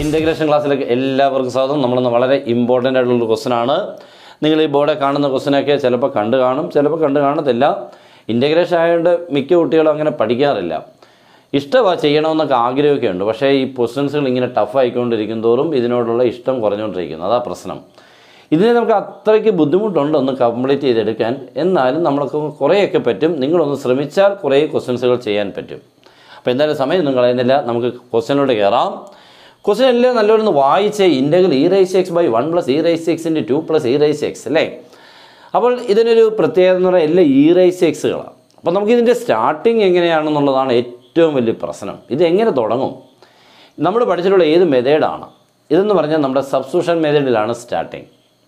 integration ക്ലാസ്സിലേക്ക് എല്ലാവർക്കും സ്വാഗതം നമ്മളിന്ന് വളരെ ഇമ്പോർട്ടൻ്റ് ആയിട്ടുള്ളൊരു ക്വസ്റ്റൻ ആണ് നിങ്ങൾ ഈ ബോർഡിൽ കാണുന്ന ക്വസ്റ്റനൊക്കെ ചിലപ്പോൾ കണ്ടു കാണും ചിലപ്പോൾ കണ്ടു കാണത്തില്ല ഇൻ്റഗ്രേഷൻ ആയതുകൊണ്ട് മിക്ക കുട്ടികളും അങ്ങനെ പഠിക്കാറില്ല ഇഷ്ടമാണ് ചെയ്യണമെന്നൊക്കെ ആഗ്രഹമൊക്കെ ഉണ്ട് പക്ഷേ ഈ ക്വസ്റ്റൻസുകൾ ഇങ്ങനെ ടഫ് ആയിക്കൊണ്ടിരിക്കും തോറും ഇതിനോടുള്ള ഇഷ്ടം കുറഞ്ഞുകൊണ്ടിരിക്കുന്നു അതാ പ്രശ്നം ഇതിനെ നമുക്ക് അത്രയ്ക്ക് ബുദ്ധിമുട്ടുണ്ട് ഒന്ന് കംപ്ലീറ്റ് ചെയ്തെടുക്കാൻ എന്നാലും നമ്മൾക്ക് കുറേയൊക്കെ പറ്റും നിങ്ങളൊന്ന് ശ്രമിച്ചാൽ കുറേ ക്വസ്റ്റൻസുകൾ ചെയ്യാൻ പറ്റും അപ്പോൾ എന്തായാലും സമയമൊന്നും കളയുന്നില്ല നമുക്ക് ക്വസ്റ്റ്യനിലൂടെ കയറാം ക്വസ്റ്റ്യൻ എല്ലാം നല്ലൊരു വായിച്ച് integral e raise x by one plus e raise എക്സിൻ്റെ two plus e raise x അല്ലേ അപ്പോൾ ഇതിനൊരു പ്രത്യേകത എന്ന് പറഞ്ഞാൽ എല്ലാം ഇ റൈസ് എക്സുകളാണ് അപ്പോൾ നമുക്ക് ഇതിൻ്റെ സ്റ്റാർട്ടിങ് എങ്ങനെയാണെന്നുള്ളതാണ് ഏറ്റവും വലിയ പ്രശ്നം ഇത് എങ്ങനെ തുടങ്ങും നമ്മൾ പഠിച്ചിട്ടുള്ള ഏത് മെത്തേഡാണ് ഇതെന്ന് പറഞ്ഞാൽ നമ്മുടെ സബ്സ്റ്റിറ്റ്യൂഷൻ മെത്തേഡിലാണ് സ്റ്റാർട്ടിങ്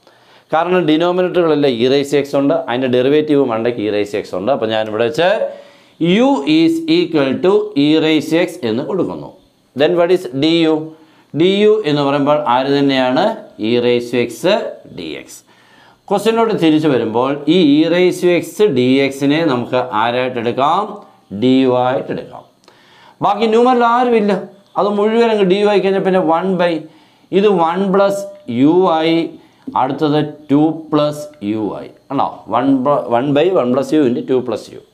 കാരണം ഡിനോമിനേറ്ററുകളെല്ലാം ഇ റൈസ് എക്സ് ഉണ്ട് അതിൻ്റെ ഡെറിവേറ്റീവ് മണ്ടയ്ക്ക് ഇ റൈസ് എക്സ് ഉണ്ട് അപ്പോൾ ഞാൻ ഇവിടെ വെച്ച് u is equal to e raise x എന്ന് കൊടുക്കുന്നു then what is d u d u എന്ന് പറയുമ്പോൾ ആര് തന്നെയാണ് e raise x d x ക്വസ്റ്റ്യനിലോട്ട് തിരിച്ചു വരുമ്പോൾ ഈ ഇ റൈസ് എക്സ് ഡി എക്സിനെ നമുക്ക് ആരായിട്ട് എടുക്കാം ഡി യു ആയിട്ട് എടുക്കാം ബാക്കി ന്യൂമറിൽ ആരുമില്ല അത് മുഴുവൻ അങ്ങ് ഡി യു ആയി കഴിഞ്ഞാൽ പിന്നെ വൺ ബൈ ഇത് വൺ പ്ലസ് യു ആയി അടുത്തത് ടു പ്ലസ് യു ആയി ആണോ one one by one plus u into two plus u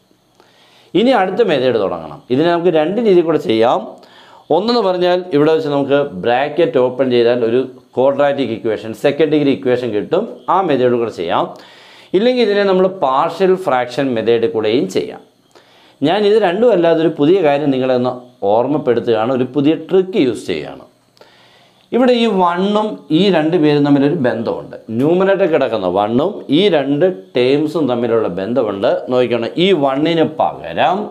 ഇനി അടുത്ത മെത്തേഡ് തുടങ്ങണം ഇതിനെ നമുക്ക് രണ്ട് രീതിയിൽ കൂടെ ചെയ്യാം ഒന്നെന്ന് പറഞ്ഞാൽ ഇവിടെ വെച്ച് നമുക്ക് ബ്രാക്കറ്റ് ഓപ്പൺ ചെയ്താൽ ഒരു quadratic equation second degree equation കിട്ടും ആ മെത്തേഡ് കൂടെ ചെയ്യാം ഇല്ലെങ്കിൽ ഇതിനെ നമ്മൾ പാർഷ്യൽ ഫ്രാക്ഷൻ മെത്തേഡ് കൂടെയും ചെയ്യാം ഞാൻ ഇത് രണ്ടും അല്ലാതെ ഒരു പുതിയ കാര്യം നിങ്ങളെ ഒന്ന് ഓർമ്മപ്പെടുത്തുകയാണ് ഒരു പുതിയ ട്രിക്ക് യൂസ് ചെയ്യുകയാണ് ഇവിടെ ഈ വണ്ണും ഈ രണ്ട് പേരും തമ്മിലൊരു ബന്ധമുണ്ട് ന്യൂമറേറ്റർ കിടക്കുന്ന വണ്ണും ഈ രണ്ട് ടേംസും തമ്മിലുള്ള ബന്ധമുണ്ട് നോക്കണം ഈ വണ്ണിന് പകരം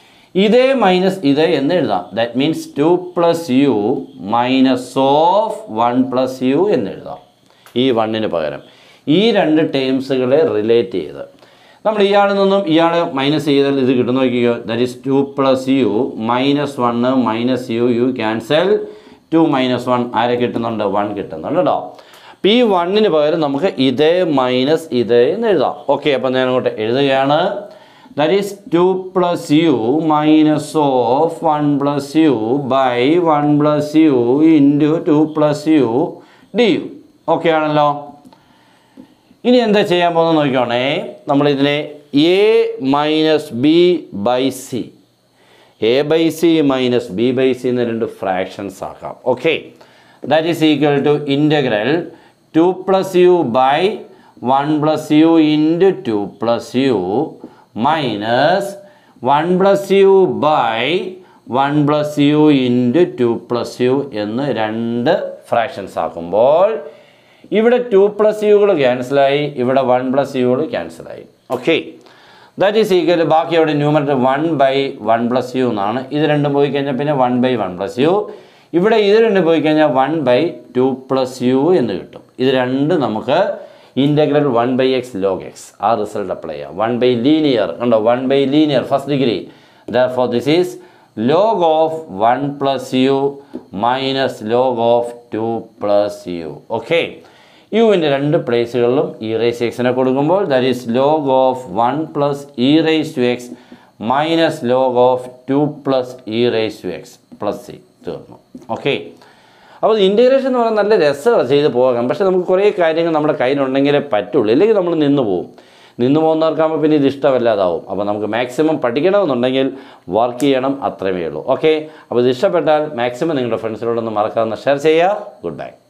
ഇതേ മൈനസ് ഇതേ എന്ന് എഴുതാം that means two plus u minus of one plus u എന്ന് എഴുതാം ഈ വണ്ണിന് പകരം ഈ രണ്ട് ടേംസുകളെ റിലേറ്റ് ചെയ്ത് നമ്മൾ ഇയാളിൽ നിന്നും ഇയാൾ മൈനസ് ചെയ്താൽ ഇത് കിട്ടുന്ന നോക്കിയോ that is two plus u minus one minus u u cancel two minus one ആരെ കിട്ടുന്നുണ്ട് വൺ കിട്ടുന്നുണ്ട് കേട്ടോ അപ്പോൾ ഈ വണ്ണിന് പകരം നമുക്ക് ഇതേ മൈനസ് ഇതേ എന്ന് എഴുതാം ഓക്കെ അപ്പം ഞാൻ അങ്ങോട്ട് എഴുതുകയാണ് that is two plus u minus of one plus u by one plus u into two plus u d u okay ആണല്ലോ ഇനി എന്താ ചെയ്യാൻ പോകുന്നത് നോക്കിക്കോണേ നമ്മളിതിനെ a minus b by c a by c minus b by c എന്ന രണ്ട് fractions ആക്കാം okay that is equal to integral two plus u by one plus u into two plus u minus one plus u by one plus u into two plus u എന്ന് രണ്ട് fractions ആക്കുമ്പോൾ ഇവിടെ two plus യുകൾ ക്യാൻസലായി ഇവിടെ one plus യുകൾ ക്യാൻസലായി okay that is equal ബാക്കി അവിടെ numerator one by one plus u എന്നാണ് ഇത് രണ്ടും പോയി കഴിഞ്ഞാൽ പിന്നെ one by one plus u ഇവിടെ ഇത് രണ്ടും പോയി കഴിഞ്ഞാൽ one by two plus u എന്ന് കിട്ടും ഇത് രണ്ട് നമുക്ക് integral one by x log x ആ റിസൾട്ട് അപ്ലൈ ചെയ്യാം വൺ ബൈ ലീനിയർ കണ്ടോ one by linear first degree therefore this is log of one plus u minus log of two plus u okay യുവിൻ്റെ രണ്ട് പ്ലേസുകളിലും e raise എക്സിനെ കൊടുക്കുമ്പോൾ that is log of one plus e raise two x minus log of two plus e raise two x plus c തീർന്നു okay അപ്പോൾ ഇൻറ്റഗ്രേഷൻ എന്ന് പറഞ്ഞാൽ നല്ല രസമാണ് ചെയ്ത് പോകാം പക്ഷേ നമുക്ക് കുറേ കാര്യങ്ങൾ നമ്മുടെ കയ്യിലുണ്ടെങ്കിലേ പറ്റുള്ളൂ ഇല്ലെങ്കിൽ നമ്മൾ നിന്ന് പോകും നിന്ന് പോകുന്നവർക്കാകുമ്പോൾ പിന്നെ ഇത് ഇഷ്ടമല്ലാതാവും അപ്പോൾ നമുക്ക് മാക്സിമം പഠിക്കണമെന്നുണ്ടെങ്കിൽ വർക്ക് ചെയ്യണം അത്രമേ ഉള്ളൂ ഓക്കെ അപ്പോൾ ഇത് ഇഷ്ടപ്പെട്ടാൽ മാക്സിമം നിങ്ങളുടെ ഫ്രണ്ട്സിനോടൊന്ന് മറക്കാതെ ഷെയർ ചെയ്യുക ഗുഡ് ബൈ